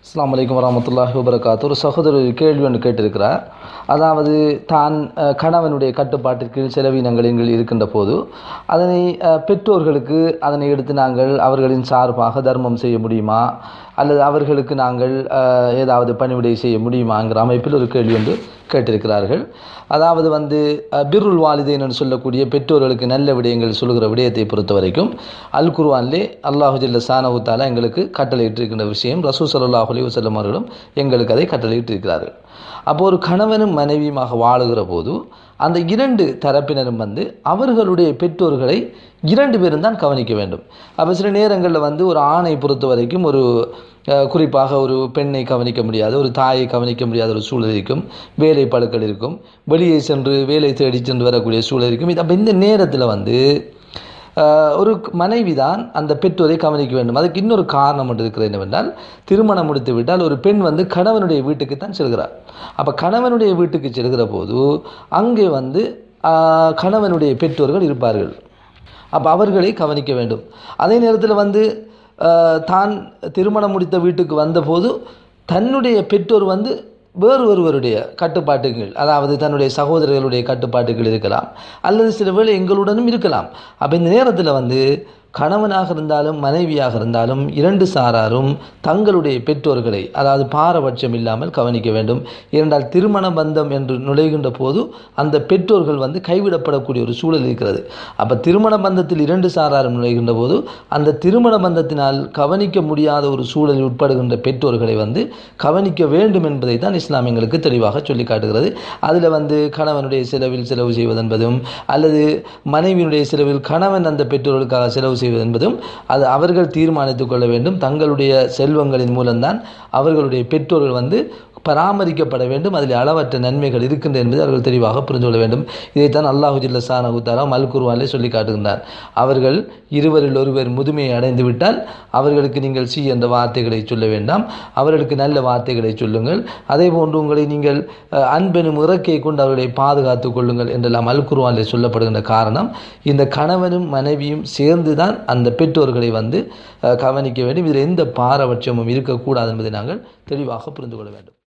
அஸ்ஸலாமு அலைக்கும் வரமத்துல்லாஹி வபரகாத்து ஒரு சகோதரர் கேள்வி ஒன்று கேட்டிருக்கிறார் அதாவது தான் அஹ், கணவனுடைய கட்டுப்பாட்டிற்கு செலவினங்கள் இருக்கின்ற போது அதனை அஹ், பெற்றோர்களுக்கு அதனை எடுத்து நாங்கள் அவர்களின் சார்பாக தர்மம் செய்ய முடியுமா அல்லது அவர்களுக்கு நாங்கள் அஹ், ஏதாவது பணிவிடை செய்ய முடியுமாங்கிற அமைப்பில் ஒரு கேள்வி ஒன்று கேட்டிருக்கிறார்கள் அதாவது வந்து அஹ், பிர்ருல் வாலிதேன் என்று சொல்லக்கூடிய பெற்றோர்களுக்கு நல்ல விடயங்கள் சொல்கிற விடயத்தை பொறுத்த வரைக்கும் அல் குர்ஆனிலே அல்லாஹு ஜல்ல சானஹு தஆலா எங்களுக்கு கட்டளையிட்டிருக்கின்ற விஷயம் ரசூ ஸல்லல்லாஹு அலைஹி வஸல்லம் அவர்களும் எங்களுக்கு அதை கட்டளையிட்டிருக்கிறார்கள் அப்போ ஒரு கணவனும் மனைவியுமாக வாழுகிற போது அந்த இரண்டு தரப்பினரும் வந்து அவர்களுடைய பெற்றோர்களை இரண்டு பேரும் தான் கவனிக்க வேண்டும் அப்போ சில நேரங்களில் வந்து ஒரு ஆணை பொறுத்த வரைக்கும் ஒரு அஹ், குறிப்பாக ஒரு பெண்ணை கவனிக்க முடியாத ஒரு தாயை கவனிக்க முடியாத ஒரு சூழல் இருக்கும் வேலை பழுக்கள் இருக்கும் வெளியே சென்று வேலை தேடி சென்று வரக்கூடிய சூழல் இருக்கும் இது அப்போ இந்த நேரத்தில் வந்து ஆஹ் ஒரு மனைவி தான் அந்த பெற்றோரை கவனிக்க வேண்டும் அதுக்கு இன்னொரு காரணம் ஒன்று இருக்கிறது என்னவென்றால் திருமணம் முடித்து விட்டால் ஒரு பெண் வந்து கணவனுடைய வீட்டுக்கு தான் செல்கிறார் அப்போ கணவனுடைய வீட்டுக்கு செல்கிற போது அங்கே வந்து ஆஹ் கணவனுடைய பெற்றோர்கள் இருப்பார்கள் அப்போ அவர்களை கவனிக்க வேண்டும் அதே நேரத்தில் வந்து ஆஹ் தான் திருமணம் முடித்த வீட்டுக்கு வந்தபோது தன்னுடைய பெற்றோர் வந்து வேறு ஒருவருடைய கட்டுப்பாட்டுகள் அதாவது தன்னுடைய சகோதரர்களுடைய கட்டுப்பாட்டுகள் இருக்கலாம் அல்லது சில வேளை எங்களுடனும் இருக்கலாம் அப்போ இந்த நேரத்தில் வந்து கணவனாக இருந்தாலும் மனைவியாக இருந்தாலும் இரண்டு சாராரும் தங்களுடைய பெற்றோர்களை அதாவது பாரபட்சம் இல்லாமல் கவனிக்க வேண்டும் இரண்டால் திருமண பந்தம் என்று நுழைகின்ற போது அந்த பெற்றோர்கள் வந்து கைவிடப்படக்கூடிய ஒரு சூழல் இருக்கிறது அப்போ திருமண பந்தத்தில் இரண்டு சாராரும் நுழைகின்ற போது அந்த திருமண பந்தத்தினால் கவனிக்க முடியாத ஒரு சூழலில் உட்படுகின்ற பெற்றோர்களை வந்து கவனிக்க வேண்டும் என்பதை தான் இஸ்லாம் எங்களுக்கு தெளிவாக சொல்லி காட்டுகிறது அதில் வந்து கணவனுடைய செலவில் செலவு செய்வது என்பதும் அல்லது மனைவியினுடைய செலவில் கணவன் அந்த பெற்றோர்களுக்காக செலவு செய்வது என்பதும் அது அவர்கள் தீர்மானித்துக் கொள்ள வேண்டும் தங்களுடைய செல்வங்களின் மூலம்தான் அவர்களுடைய பெற்றோர்கள் வந்து பராமரிக்கப்பட வேண்டும் அதில் அளவற்ற நன்மைகள் இருக்கின்றன என்பதை அவர்கள் தெளிவாக புரிந்து கொள்ள வேண்டும் இதைத்தான் அல்லாஹு ஜில்ல சானஹு தாலா மல் குர்வானிலே சொல்லி காட்டுகின்றார் அவர்கள் இருவரில் ஒருவர் முதுமையை அடைந்து விட்டால் அவர்களுக்கு நீங்கள் சி என்ற வார்த்தைகளை சொல்ல வேண்டாம் அவர்களுக்கு நல்ல வார்த்தைகளை சொல்லுங்கள் அதே போன்று உங்களை நீங்கள் அஹ், அன்பெனும் இறக்கையை கொண்டு அவர்களை பாதுகாத்துக் கொள்ளுங்கள் என்றெல்லாம் அல் குர்வானிலே சொல்லப்படுகின்ற காரணம் இந்த கணவனும் மனைவியும் சேர்ந்து தான் அந்த பெற்றோர்களை வந்து அஹ், கவனிக்க வேண்டும் இதில் எந்த பாரபட்சமும் இருக்கக்கூடாது என்பதை நாங்கள் தெளிவாக புரிந்து கொள்ள வேண்டும்